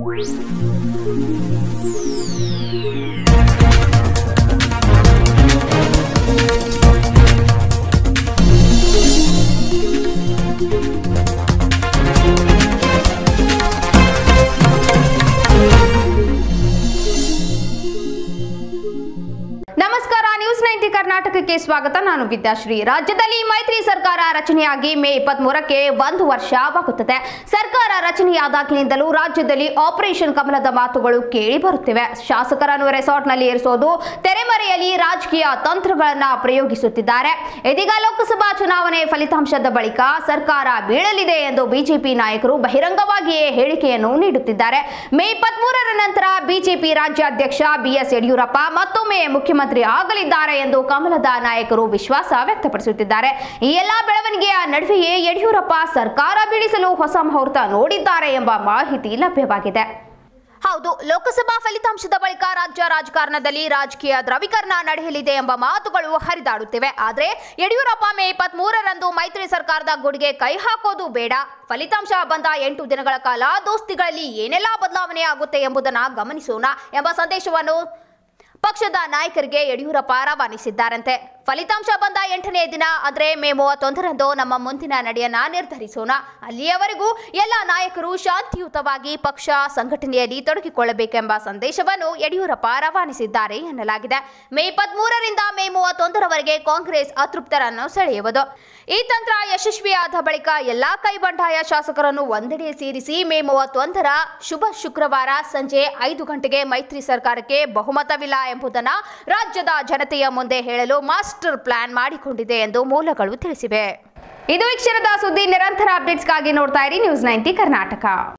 ನಮಸ್ಕಾರ news ninety ಕರ್ನಾಟಕಕ್ಕೆ ಸ್ವಾಗತ ನಾನು ವಿದ್ಯಾಶ್ರೀ ರಾಜ್ಯದಲ್ಲಿ ಮೈತ್ರಿ ಸರ್ಕಾರ ರಚನೆಯಾಗಿ ಮೇ ಇಪ್ಪತ್ಮೂರಕ್ಕೆ ಒಂದು ವರ್ಷವಾಗುತ್ತದೆ ಸರ್ಕಾರ ರಚನೆಯಾದಾಗಿನಿಂದಲೂ ರಾಜ್ಯದಲ್ಲಿ ಆಪರೇಷನ್ ಕಮಲದ ಮಾತುಗಳು ಕೇಳಿ ಬರುತ್ತಿವೆ ಶಾಸಕರನ್ನು ರೆಸಾರ್ಟ್ನಲ್ಲಿ ಇರಿಸೋದು ತೆರೆಮರೆಯಲ್ಲಿ ರಾಜಕೀಯ ತಂತ್ರಗಳನ್ನ ಪ್ರಯೋಗಿಸುತ್ತಿದ್ದಾರೆ ಇದೀಗ ಲೋಕಸಭಾ ಚುನಾವಣೆ ಫಲಿತಾಂಶದ ಬಳಿಕ ಸರ್ಕಾರ ಬೀಳಲಿದೆ ಎಂದು ಬಿಜೆಪಿ ನಾಯಕರು ಬಹಿರಂಗವಾಗಿಯೇ ಹೇಳಿಕೆಯನ್ನು ನೀಡುತ್ತಿದ್ದಾರೆ ಮೇ ಇಪ್ಪತ್ಮೂರರ ನಂತರ ಬಿಜೆಪಿ ರಾಜ್ಯಾಧ್ಯಕ್ಷ ಬಿಎಸ್ ಯಡಿಯೂರಪ್ಪ ಮತ್ತೊಮ್ಮೆ ಮುಖ್ಯಮಂತ್ರಿ ಆಗಲಿದ್ದಾರೆ ಎಂದು ಕಮಲದ ನಾಯಕರು ವಿಶ್ವಾಸ ವ್ಯಕ್ತಪಡಿಸುತ್ತಿದ್ದಾರೆ ಈ ಎಲ್ಲಾ ಬೆಳವಣಿಗೆಯ ನಡುವೆಯೇ ಯಡಿಯೂರಪ್ಪ ಸರ್ಕಾರ ಬೀಳಿಸಲು ಹೊಸ ಮುಹೂರ್ತ ನೋಡಿದ್ದಾರೆ ಎಂಬ ಮಾಹಿತಿ ಲಭ್ಯವಾಗಿದೆ ಹೌದು ಲೋಕಸಭಾ ಫಲಿತಾಂಶದ ಬಳಿಕ ರಾಜ್ಯ ರಾಜಕಾರಣದಲ್ಲಿ ರಾಜಕೀಯ ದ್ರವೀಕರಣ ನಡೆಯಲಿದೆ ಎಂಬ ಮಾತುಗಳು ಹರಿದಾಡುತ್ತಿವೆ ಆದರೆ ಯಡಿಯೂರಪ್ಪ ಮೇ ಇಪ್ಪತ್ತ್ ಮೂರರಂದು ಮೈತ್ರಿ ಸರ್ಕಾರದ ಗುಡಿಗೆ ಕೈ ಹಾಕೋದು ಬೇಡ ಫಲಿತಾಂಶ ಬಂದ ಎಂಟು ದಿನಗಳ ಕಾಲ ದೋಸ್ತಿಗಳಲ್ಲಿ ಏನೆಲ್ಲ ಬದಲಾವಣೆ ಆಗುತ್ತೆ ಎಂಬುದನ್ನು ಗಮನಿಸೋಣ ಎಂಬ ಸಂದೇಶವನ್ನು ಪಕ್ಷದ ನಾಯಕರಿಗೆ ಯಡಿಯೂರಪ್ಪ ರವಾನಿಸಿದ್ದಾರಂತೆ ಫಲಿತಾಂಶ ಬಂದ ಎಂಟನೇ ದಿನ ಅಂದ್ರೆ ಮೇ ಮೂವತ್ತೊಂದರಂದು ನಮ್ಮ ಮುಂದಿನ ನಡೆಯನ್ನ ನಿರ್ಧರಿಸೋಣ ಅಲ್ಲಿಯವರೆಗೂ ಎಲ್ಲ ನಾಯಕರು ಶಾಂತಿಯುತವಾಗಿ ಪಕ್ಷ ಸಂಘಟನೆಯಲ್ಲಿ ತೊಡಗಿಕೊಳ್ಳಬೇಕೆಂಬ ಸಂದೇಶವನ್ನು ಯಡಿಯೂರಪ್ಪ ರವಾನಿಸಿದ್ದಾರೆ ಎನ್ನಲಾಗಿದೆ ಮೇ ಇಪ್ಪತ್ಮೂರರಿಂದ ಮೇ ಮೂವತ್ತೊಂದರವರೆಗೆ ಕಾಂಗ್ರೆಸ್ ಅತೃಪ್ತರನ್ನು ಸೆಳೆಯುವುದು ಈ ತಂತ್ರ ಯಶಸ್ವಿಯಾದ ಬಳಿಕ ಎಲ್ಲಾ ಕೈಬಂಡಾಯ ಶಾಸಕರನ್ನು ಒಂದೆಡೆ ಸೇರಿಸಿ ಮೇ ಮೂವತ್ತೊಂದರ ಶುಭ ಶುಕ್ರವಾರ ಸಂಜೆ ಐದು ಗಂಟೆಗೆ ಮೈತ್ರಿ ಸರ್ಕಾರಕ್ಕೆ ಬಹುಮತವಿಲ್ಲ ಎಂಬುದನ್ನು ರಾಜ್ಯದ ಜನತೆಯ ಮುಂದೆ ಹೇಳಲು ಮಾಸ್ಟರ್ ಪ್ಲಾನ್ ಮಾಡಿಕೊಂಡಿದೆ ಎಂದು ಮೂಲಗಳು ತಿಳಿಸಿವೆ ಇದು ಈ ಕ್ಷಣದ ಸುದ್ದಿ ನಿರಂತರ ಅಪ್ಡೇಟ್ಸ್ಗಾಗಿ ನೋಡ್ತಾ ಇರಿ ನ್ಯೂಸ್ ನೈಂಟಿ ಕರ್ನಾಟಕ